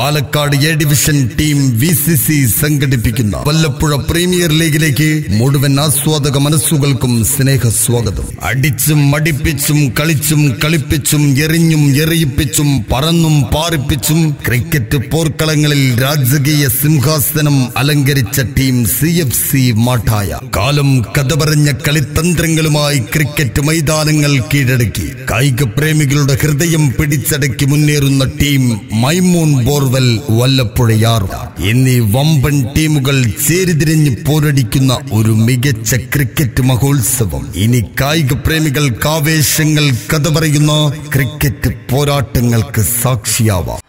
Palakkad A division team V C C സംഘടിപ്പിക്കുന്ന Vallappuzha premier ലീഗിലേക്ക് മുഴുവൻ ആസ്വാദക മനസ്സുകൾക്കും സ്നേഹ സ്വാഗതം അടിച്ചും മടിപ്പിച്ചും കളിച്ചും കളിപ്പിച്ചും എറിഞ്ഞും എറിയിപ്പിച്ചും പറന്നും പാറിപ്പിച്ചും ക്രിക്കറ്റ് പോർക്കളങ്ങളിൽ രാജകീയ സിംഹാസനം അലങ്കരിച്ച ടീം സി എഫ് സി മാഠായ കാലം കഥ പറഞ്ഞ കളിത്തന്ത്രങ്ങളുമായി ക്രിക്കറ്റ് മൈതാനങ്ങൾ കീഴടക്കി കായിക പ്രേമികളുടെ ഹൃദയം പിടിച്ചടക്കി മുന്നേറുന്ന ടീം മൈമൂൺ ബോർവെൽ വല്ലപ്പുഴയാർ എന്നീ വമ്പൻ ടീമുകൾ ചേരിതിരിഞ്ഞ് പോരടിക്കുന്ന ഒരു മികച്ച ക്രിക്കറ്റ് മഹോത്സവം ഇനി കായിക പ്രേമികൾക്ക് ആവേശങ്ങൾ കഥ പറയുന്ന ക്രിക്കറ്റ് പോരാട്ടങ്ങൾക്ക് സാക്ഷിയാവാം